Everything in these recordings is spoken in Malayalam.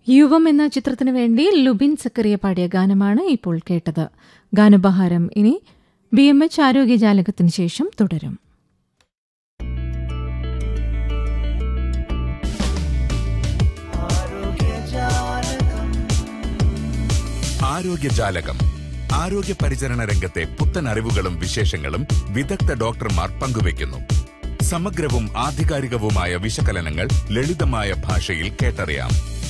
യുവം എന്ന ചിത്രത്തിനു വേണ്ടി ലുബിൻ സക്കറിയ പാടിയ ഗാനമാണ് ഇപ്പോൾ കേട്ടത് ഗാനബഹാരം ഇനി ബി എം എച്ച് ആരോഗ്യജാലകത്തിന് ശേഷം തുടരും ആരോഗ്യജാലകം ആരോഗ്യ പരിചരണ രംഗത്തെ പുത്തൻ അറിവുകളും വിശേഷങ്ങളും വിദഗ്ധ ഡോക്ടർമാർ പങ്കുവയ്ക്കുന്നു സമഗ്രവും ആധികാരികവുമായ വിശകലനങ്ങൾ ലളിതമായ ഭാഷയിൽ കേട്ടറിയാം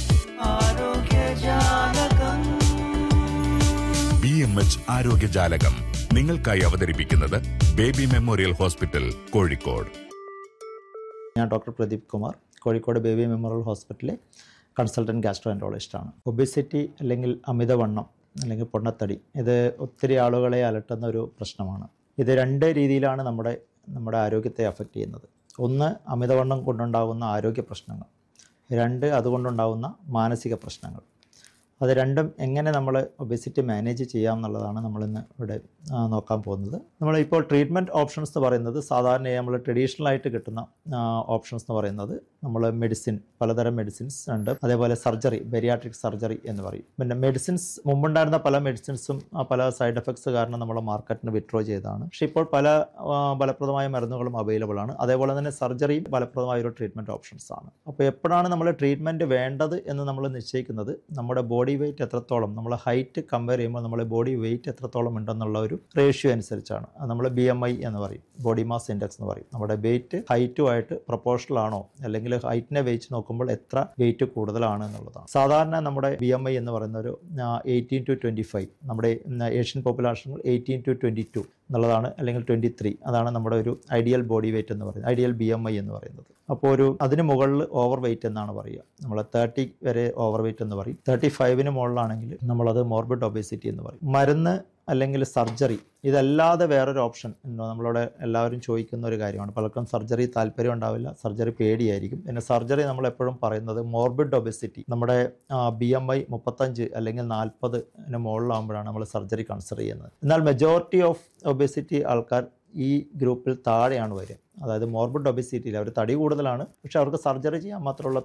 ബി എം എച്ച് ആരോഗ്യജാലകം നിങ്ങൾക്കായി അവതരിപ്പിക്കുന്നത് ബേബി മെമ്മോറിയൽ ഹോസ്പിറ്റൽ കോഴിക്കോട് ഞാൻ doctor Pradeep Kumar Kozhikode baby memorial ഹോസ്പിറ്റലിലെ കൺസൾട്ടൻറ്റ് ഗാസ്ട്രോഎൻട്രോളജിസ്റ്റാണ് ഒബിസിറ്റി അല്ലെങ്കിൽ അമിതവണ്ണം അല്ലെങ്കിൽ പൊണ്ണത്തടി ഇത് ഒത്തിരി ആളുകളെ അലട്ടുന്ന ഒരു പ്രശ്നമാണ് ഇത് രണ്ട് രീതിയിലാണ് നമ്മുടെ നമ്മുടെ ആരോഗ്യത്തെ അഫക്റ്റ് ചെയ്യുന്നത് ഒന്ന് അമിതവണ്ണം കൊണ്ടുണ്ടാകുന്ന ആരോഗ്യ പ്രശ്നങ്ങൾ രണ്ട് അതുകൊണ്ടുണ്ടാകുന്ന മാനസിക പ്രശ്നങ്ങൾ അത് രണ്ടും എങ്ങനെ നമ്മൾ ഒബിസിറ്റി മാനേജ് ചെയ്യാം എന്നുള്ളതാണ് നമ്മളിന്ന് ഇവിടെ ആ, നോക്കാൻ പോകുന്നത് നമ്മൾ ഇപ്പോൾ ട്രീറ്റ്മെൻറ്റ് ഓപ്ഷൻസ് എന്ന് പറയുന്നത് സാധാരണയായി നമ്മൾ ട്രഡീഷണൽ ആയിട്ട് കിട്ടുന്ന ഓപ്ഷൻസ് എന്ന് പറയുന്നത് നമ്മൾ മെഡിസിൻ പലതരം മെഡിസിൻസ് ഉണ്ട് അതേപോലെ സർജറി ബെരിയാട്രിക് സർജറി എന്ന് പറയും പിന്നെ മെഡിസിൻസ് മുമ്പുണ്ടായിരുന്ന പല മെഡിസിൻസും ആ, പല സൈഡ് എഫക്ട്സ് കാരണം നമ്മൾ മാർക്കറ്റിന് വിഡ്രോ ചെയ്തതാണ് പക്ഷേ ഇപ്പോൾ പല ആ, ഫലപ്രദമായ മരുന്നുകളും അവൈലബിൾ ആണ് അതേപോലെ തന്നെ സർജറിയും ഫലപ്രദമായ ഒരു ട്രീറ്റ്മെൻറ്റ് ഓപ്ഷൻസ് ആണ് അപ്പോൾ എപ്പോഴാണ് നമ്മൾ ട്രീറ്റ്മെൻറ്റ് വേണ്ടത് എന്ന് നമ്മൾ നിശ്ചയിക്കുന്നത് നമ്മുടെ ബോഡി വെയിറ്റ് എത്രത്തോളം നമ്മൾ ഹൈറ്റ് കമ്പയർ ചെയ്യുമ്പോൾ നമ്മൾ ബോഡി വെയിറ്റ് എത്രത്തോളം ഉണ്ടെന്നുള്ള ഒരു റേഷ്യോ അനുസരിച്ചാണ് അത് നമ്മൾ ബി എം ഐ എന്ന് പറയും ബോഡി മാസ് ഇൻഡെക്സ് എന്ന് പറയും നമ്മുടെ വെയിറ്റ് ഹൈറ്റുമായിട്ട് പ്രൊപ്പോർഷണൽ ആണോ അല്ലെങ്കിൽ ഹൈറ്റിനെ വെച്ച് നോക്കുമ്പോൾ എത്ര വെയിറ്റ് കൂടുതലാണ് എന്നുള്ളതാണ് സാധാരണ നമ്മുടെ ബി എം ഐ എന്ന് പറയുന്ന ഒരു എയ്റ്റീൻ ടു ട്വൻറ്റി ഫൈവ് നമ്മുടെ Asian population eighteen to twenty two എന്നുള്ളതാണ് അല്ലെങ്കിൽ ട്വൻറ്റി ത്രീ അതാണ് നമ്മുടെ ഒരു ഐഡിയൽ ബോഡി വെയിറ്റ് എന്ന് പറയുന്നത് ഐഡിയൽ ബി എം ഐ എന്ന് പറയുന്നത് അപ്പോൾ ഒരു അതിന് മുകളിൽ ഓവർ വെയിറ്റ് എന്നാണ് പറയുക നമ്മൾ തേർട്ടി വരെ ഓവർ വെയിറ്റ് എന്ന് പറയും തേർട്ടി ഫൈവിന് മുകളിലാണെങ്കിൽ നമ്മളത് മോർബിഡ് ഒബേസിറ്റി എന്ന് പറയും മരുന്ന് അല്ലെങ്കിൽ സർജറി ഇതല്ലാതെ വേറൊരു ഓപ്ഷൻ നമ്മളോട് എല്ലാവരും ചോദിക്കുന്ന ഒരു കാര്യമാണ് പലർക്കും സർജറി താല്പര്യം ഉണ്ടാവില്ല സർജറി പേടിയായിരിക്കും പിന്നെ സർജറി നമ്മൾ എപ്പോഴും പറയുന്നത് മോർബിഡ് ഒബിസിറ്റി നമ്മുടെ ബി എം ഐ മുപ്പത്തഞ്ച് അല്ലെങ്കിൽ നാൽപ്പതിന് മുകളിലാകുമ്പോഴാണ് നമ്മൾ സർജറി കൺസിഡർ ചെയ്യുന്നത് എന്നാൽ മെജോറിറ്റി ഓഫ് ഒബിസിറ്റി ആൾക്കാർ ഈ ഗ്രൂപ്പിൽ താഴെയാണ് വരിക അതായത് മോർബിഡ് ഒബിസിറ്റിയിൽ അവർ തടി കൂടുതലാണ് പക്ഷെ അവർക്ക് സർജറി ചെയ്യാൻ മാത്രമുള്ള